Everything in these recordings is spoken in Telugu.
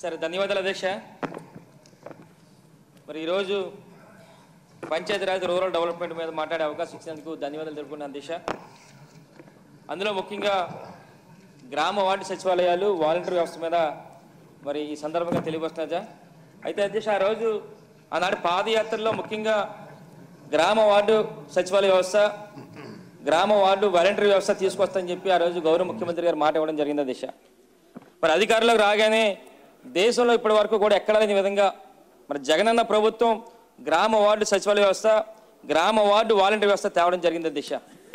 సరే ధన్యవాదాలు అధ్యక్ష మరి ఈరోజు పంచాయతీరాజ్ రూరల్ డెవలప్మెంట్ మీద మాట్లాడే అవకాశం ఇచ్చినందుకు ధన్యవాదాలు తెలుపుకున్నాను అధ్యక్ష అందులో ముఖ్యంగా గ్రామ వార్డు సచివాలయాలు వాలంటీర్ వ్యవస్థ మీద మరి ఈ సందర్భంగా తెలియవస్తున్నదా అయితే అధ్యక్ష ఆ రోజు ఆనాడు పాదయాత్రలో ముఖ్యంగా గ్రామ వార్డు సచివాలయ వ్యవస్థ గ్రామ వార్డు వాలంటీర్ వ్యవస్థ తీసుకొస్తామని చెప్పి ఆ రోజు గౌరవ ముఖ్యమంత్రి గారు మాట ఇవ్వడం జరిగింది అధ్యక్ష మరి అధికారంలోకి రాగానే దేశంలో ఇప్పటి వరకు కూడా ఎక్కడ లేని విధంగా మరి జగనన్న ప్రభుత్వం గ్రామ వార్డు సచివాలయ వ్యవస్థ గ్రామ వార్డు వాలంటీర్ వ్యవస్థ తేవడం జరిగింది దిశ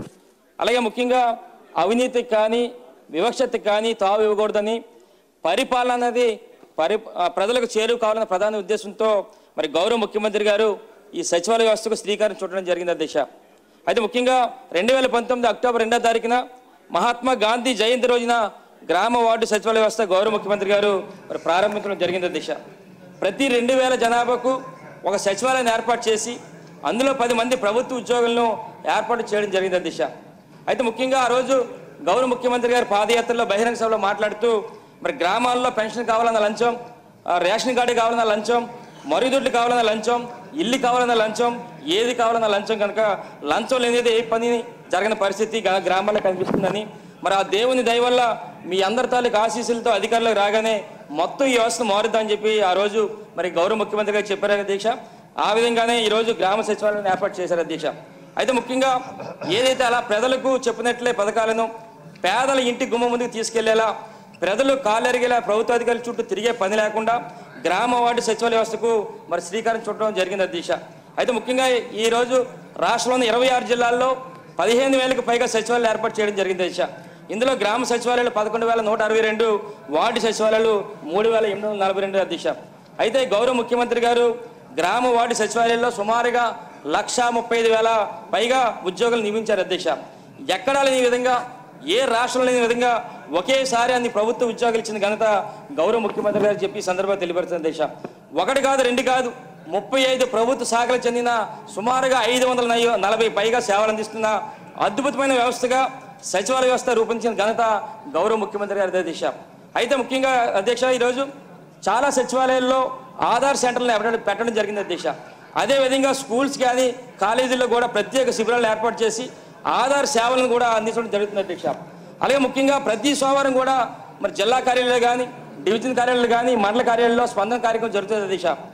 అలాగే ముఖ్యంగా అవినీతికి కానీ వివక్షతకి కానీ తావు ఇవ్వకూడదని పరిపాలన అనేది పరి ఆ ప్రజలకు చేరువ కావాలన్న ప్రధాన ఉద్దేశంతో మరి గౌరవ ముఖ్యమంత్రి గారు ఈ సచివాలయ వ్యవస్థకు శ్రీకారం చుట్టడం జరిగింది దిశ అయితే ముఖ్యంగా రెండు వేల పంతొమ్మిది అక్టోబర్ రెండో తారీఖున మహాత్మా గాంధీ జయంతి రోజున గ్రామ వార్డు సచివాలయ వ్యవస్థ గౌరవ ముఖ్యమంత్రి గారు మరి ప్రారంభించడం జరిగింది దిశ ప్రతి రెండు వేల జనాభాకు ఒక సచివాలయాన్ని ఏర్పాటు చేసి అందులో పది మంది ప్రభుత్వ ఉద్యోగులను ఏర్పాటు చేయడం జరిగింది దిశ అయితే ముఖ్యంగా ఆ రోజు గౌరవ ముఖ్యమంత్రి గారు పాదయాత్రలో బహిరంగ సభలో మాట్లాడుతూ మరి గ్రామాల్లో పెన్షన్ కావాలన్న లంచం ఆ రేషన్ కార్డు కావాలన్న లంచం మరుగుదొడ్లు కావాలన్న లంచం ఇల్లు కావాలన్న లంచం ఏది కావాలన్న లంచం కనుక లంచం లేనిది ఏ పని జరగని పరిస్థితి గ్రా- గ్రామాల్లో కనిపిస్తుందని మరి ఆ దేవుని దయ వల్ల మీ అందరి తాలూకు ఆశీస్సులతో అధికారులకు రాగానే మొత్తం ఈ వ్యవస్థ మారుద్దని చెప్పి ఆ రోజు మరి గౌరవ ముఖ్యమంత్రి గారు చెప్పారు అధ్యక్ష ఆ విధంగానే ఈ రోజు గ్రామ సచివాలయాన్ని ఏర్పాటు చేశారు అధ్యక్ష అయితే ముఖ్యంగా ఏదైతే అలా ప్రజలకు చెప్పినట్లే పథకాలను పేదల ఇంటి గుమ్మ ముందుకు తీసుకెళ్లేలా ప్రజలు కాలెరిగేలా ప్రభుత్వ అధికారుల చుట్టూ తిరిగే పని లేకుండా గ్రామ వార్డు సచివాలయ వ్యవస్థకు మరి శ్రీకారం చుట్టడం జరిగింది అధ్యక్ష అయితే ముఖ్యంగా ఈ రోజు రాష్ట్రంలోని ఇరవై ఆరు జిల్లాల్లో పదిహేను వేలకు పైగా సచివాలయాలు ఏర్పాటు చేయడం జరిగింది అధ్యక్ష ఇందులో గ్రామ సచివాలయాలు పదకొండు వేల నూట అరవై రెండు వార్డు సచివాలయాలు మూడు వేల ఎనిమిది వందల నలభై రెండు అధ్యక్ష అయితే గౌరవ ముఖ్యమంత్రి గారు గ్రామ వార్డు సచివాలయాల్లో సుమారుగా లక్షా ముప్పై ఐదు వేల పైగా ఉద్యోగులు నియమించారు అధ్యక్ష ఎక్కడా లేని విధంగా ఏ రాష్ట్రంలో లేని విధంగా ఒకేసారి అన్ని ప్రభుత్వ ఉద్యోగులు ఇచ్చిన ఘనత గౌరవ ముఖ్యమంత్రి గారు చెప్పి ఈ సందర్భంగా తెలియపడుతుంది దేశ ఒకటి కాదు రెండు కాదు ముప్పై ఐదు ప్రభుత్వ శాఖలకు చెందిన సుమారుగా ఐదు వందల నయ- నలభై పైగా సేవలు అందిస్తున్న అద్భుతమైన వ్యవస్థగా సచివాలయ వ్యవస్థ రూపొందించిన ఘనత గౌరవ ముఖ్యమంత్రి గారి దిశ అయితే ముఖ్యంగా అధ్యక్ష ఈరోజు చాలా సచివాలయాల్లో ఆధార్ సెంటర్లను పెట్టడం పెట్టడం జరిగింది అధ్యక్ష అదేవిధంగా స్కూల్స్ కానీ కాలేజీల్లో కూడా ప్రత్యేక శిబిరాలు ఏర్పాటు చేసి ఆధార్ సేవలను కూడా అందించడం జరుగుతుంది అధ్యక్ష అలాగే ముఖ్యంగా ప్రతి సోమవారం కూడా మరి జిల్లా కార్యాలయాలు కానీ డివిజన్ కార్యాలయాలు కానీ మండల కార్యాలయంలో స్పందన కార్యక్రమం జరుగుతుంది అధ్యక్ష